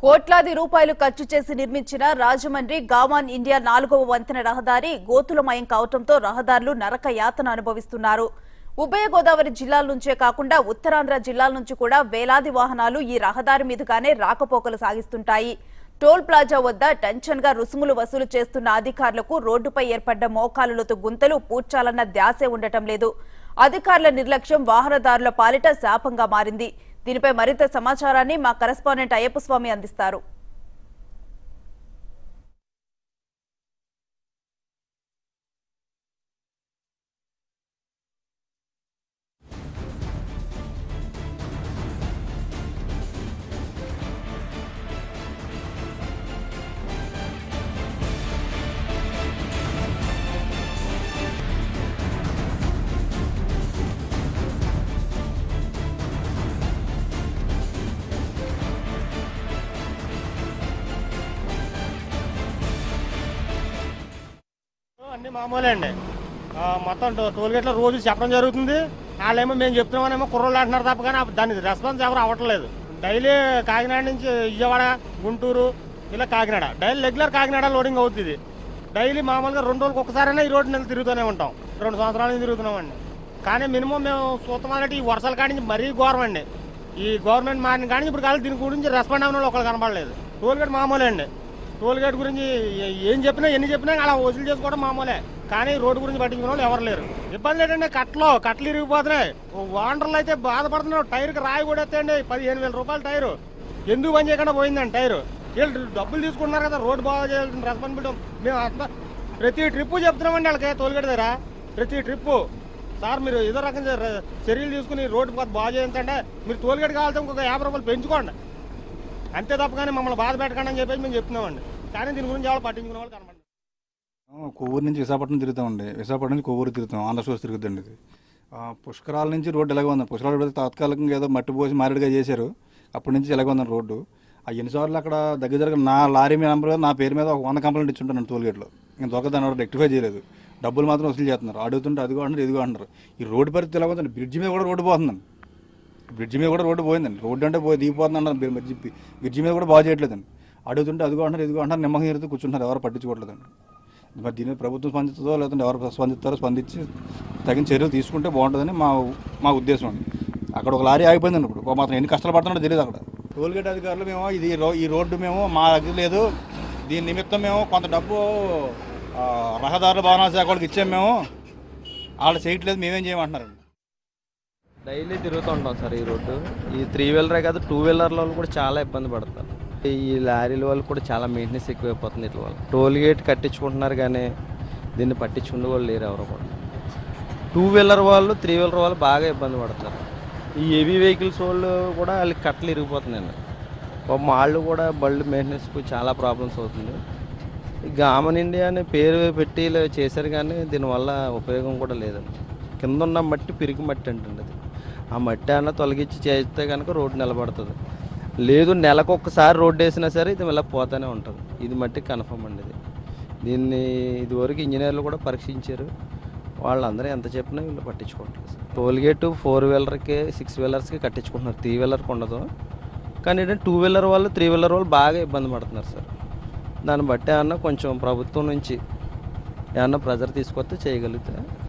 కోట్లాది రూపాయలు ఖర్చు చేసి నిర్మించిన రాజమండ్రి గావాన్ ఇండియా నాలుగవ వంతెన రహదారి గోతులమయం కావడంతో రహదారులు నరక యాతన అనుభవిస్తున్నారు ఉభయ గోదావరి జిల్లాల నుంచే కాకుండా ఉత్తరాంధ్ర జిల్లాల నుంచి కూడా వేలాది వాహనాలు ఈ రహదారి మీదుగానే రాకపోకలు సాగిస్తుంటాయి టోల్ ప్లాజా వద్ద టెన్షన్ గా రుసుములు వసూలు చేస్తున్న అధికారులకు రోడ్డుపై ఏర్పడ్డ మోకాలులతో గుంతలు పూడ్చాలన్న ధ్యాసే ఉండటం లేదు అధికారుల నిర్లక్ష్యం వాహనదారుల పాలిట శాపంగా మారింది దీనిపై మరింత సమాచారాన్ని మా కరెస్పాండెంట్ అయ్యప్ప స్వామి అందిస్తారు అన్ని మామూలే అండి ఆ, మొత్తం టో- టోల్గేట్లో రోజు చెప్పడం జరుగుతుంది వాళ్ళేమో మేము చెప్తున్నామనేమో కుర్రోళ్ళు అంటున్నారు తప్ప కానీ దాని రెస్పాన్స్ ఎవరు అవ్వట్లేదు డైలీ కాకినాడ నుంచి విజయవాడ గుంటూరు ఇలా Kakinada daily regular Kakinada loading అవుతుంది డైలీ మామూలుగా రెండు రోజులకు ఒకసారైనా ఈ రోడ్డు నెల తిరుగుతూనే ఉంటాం రెండు సంవత్సరాల నుంచి తిరుగుతున్నామండి కానీ మినిమం మేము చూస్తామంటే ఈ వర్షాల కాడి నుంచి మరీ ఘోరం అండి ఈ గవర్నమెంట్ మారిన కానీ ఇప్పుడు కాదు దీని గురించి రెస్పాండ్ అవ్వడం ఒకళ్ళు కనపడలేదు టోల్గేట్ మామూలే అండి టోల్గేట్ గురించి ఏ- ఏం చెప్పినా ఎన్ని చెప్పినా అలా వసూలు చేసుకోవడం మామూలే కానీ రోడ్డు గురించి పట్టించుకున్న వాళ్ళు ఎవరు లేరు ఇబ్బంది ఏంటంటే కట్టలో కట్టలు ఇరిగిపోతున్నాయి వాండర్లు అయితే బాధపడుతున్నారు టైర్కి రాయి కూడా ఎత్తండి పదిహేను వేల రూపాయలు టైరు ఎందుకు పని చేయకుండా పోయిందండి టైరు వీళ్ళు డబ్బులు తీసుకుంటున్నారు కదా రోడ్డు బాగా చేయాల్సిన రెస్పాన్సిబిలిటీ మేము అంతా ప్రతి ట్రిప్పు చెప్తున్నామండి వాళ్ళకి టోల్గేట్ దగ్గర ప్రతి ట్రిప్పు సార్ మీరు ఏదో రకంగా ర- చర్యలు తీసుకుని రోడ్డు కొద్ది బాగా చేయించంటే మీరు టోల్గేట్ కావాలంటే ఇంకొక యాభై రూపాయలు పెంచుకోండి అంతే తప్ప కానీ మమ్మల్ని బాధ పెట్టకండి అని చెప్పేసి మేము చెప్తున్నామండి కానీ దీని గురించి ఎవరు పట్టించుకునే వాళ్ళు కనపడండి ఆ, కొవ్వూరు నుంచి విశాఖపట్నం తిరుగుతామండి విశాఖపట్నం నుంచి కొవ్వూరు తిరుగుతాం ఆంధ్రప్రదేశ్ తిరుగుతుందండి ఇది ఆ, పుష్కరాల నుంచి రోడ్డు ఎలాగ ఉంది పుష్కరాల రోడ్డు తాత్కాలికంగా ఏదో మట్టి పోసి మారేడుగా చేశారు అప్పటి నుంచి ఎలాగ ఉందండి రోడ్డు ఆ ఎన్నిసార్లు అక్కడ దగ్గర దగ్గర నా లారీ మీద నెంబర్ మీద నా పేరు మీద ఒక వంద కంప్లైంట్ ఇచ్చుంటాను టోల్గేట్లో ఇంకా దొరక దాని వరకు రెక్టిఫై చేయలేదు డబ్బులు మాత్రం వసూలు చేస్తున్నారు అడుగుతుంటే అదిగో అంటారు ఇదిగో అంటారు ఈ రోడ్డు పరిస్థితి ఎలా ఉందండి బ్రిడ్జ్ మీద కూడా రోడ్డు పోతుందండి బ్రిడ్జ్ మీద కూడా రోడ్డు పోయిందండి రోడ్డు అంటే పోయి దిగిపోతుంది అంటారు బ్రిడ్జ్ బ్రిడ్జ్ మీద కూడా బాగా చేయట్లేదండి అడుగుతుంటే అదిగో అంటారు ఇదిగో అంటారు నిమ్మకం ఎరుతూ కూర్చుంటారు ఎవరు పట్టించుకోవట్లేదండి మరి దీని మీద ప్రభుత్వం స్పందిస్తుందో లేదంటే ఎవరు స్పందిస్తారో స్పందించి తగిన చర్యలు తీసుకుంటే బాగుంటుందని మా మా ఉద్దేశం అండి అక్కడ ఒక లారీ ఆగిపోయిందండి ఇప్పుడు ఒక మాత్రం ఎన్ని కష్టాలు పడుతున్నాడో తెలియదు అక్కడ టోల్గేట్ అధికారులు మేము ఇది రో- ఈ రోడ్డు మేము మా దగ్గర లేదు దీని నిమిత్తం మేము కొంత డబ్బు ఆ, రహదారుల భవనాల శాఖ వాళ్ళకి ఇచ్చాము మేము వాళ్ళు చేయట్లేదు మేమేం చేయమంటున్నారండి డైలీ తిరుగుతూ ఉంటాం సార్ ఈ రోడ్డు ఈ త్రీ వీలరే కాదు టూ వీలర్ల వాళ్ళు కూడా చాలా ఇబ్బంది పడతారు ఈ లారీల వాళ్ళు కూడా చాలా మెయింటెనెన్స్ ఎక్కువైపోతుంది ఇట్ల వల్ల టోల్ గేట్ కట్టించుకుంటున్నారు కానీ దీన్ని పట్టించుకునే వాళ్ళు లేరు ఎవరు కూడా టూ వీలర్ వాళ్ళు త్రీ వీలర్ వాళ్ళు బాగా ఇబ్బంది పడుతున్నారు ఈ హెవీ వెహికల్స్ వాళ్ళు కూడా వాళ్ళకి కట్టలు ఇరిగిపోతున్నాయండి పాపం వాళ్ళు కూడా బళ్ళు మెయింటెనెన్స్కి చాలా ప్రాబ్లమ్స్ అవుతుంది ఈ గామన్ ఇండియా అని పేరు పెట్టి ఇలా చేశారు కానీ దీనివల్ల ఉపయోగం కూడా లేదండి కింద ఉన్న మట్టి పిరికి మట్టి అంటుంది అది ఆ మట్టి అన్న తొలగించి చేస్తే కనుక రోడ్డు నిలబడుతుంది లేదు నెలకు ఒక్కసారి రోడ్డు వేసినా సరే ఇది ఇలా పోతూనే ఉంటుంది ఇది మట్టి కన్ఫర్మ్ అండి ఇది దీన్ని ఇదివరకు ఇంజనీర్లు కూడా పరీక్షించారు వాళ్ళందరూ ఎంత చెప్పినా వీళ్ళు పట్టించుకోవట్లేదు టోల్ గేట్ ఫోర్ వీలర్కి సిక్స్ వీలర్స్కి కట్టించుకుంటున్నారు త్రీ వీలర్కి ఉండదు కానీ ఏంటంటే టూ వీలర్ వాళ్ళు త్రీ వీలర్ వాళ్ళు బాగా ఇబ్బంది పడుతున్నారు సార్ దాన్ని బట్టి ఏమన్నా కొంచెం ప్రభుత్వం నుంచి ఏమన్నా ప్రెజర్ తీసుకొస్తే చేయగలిగితే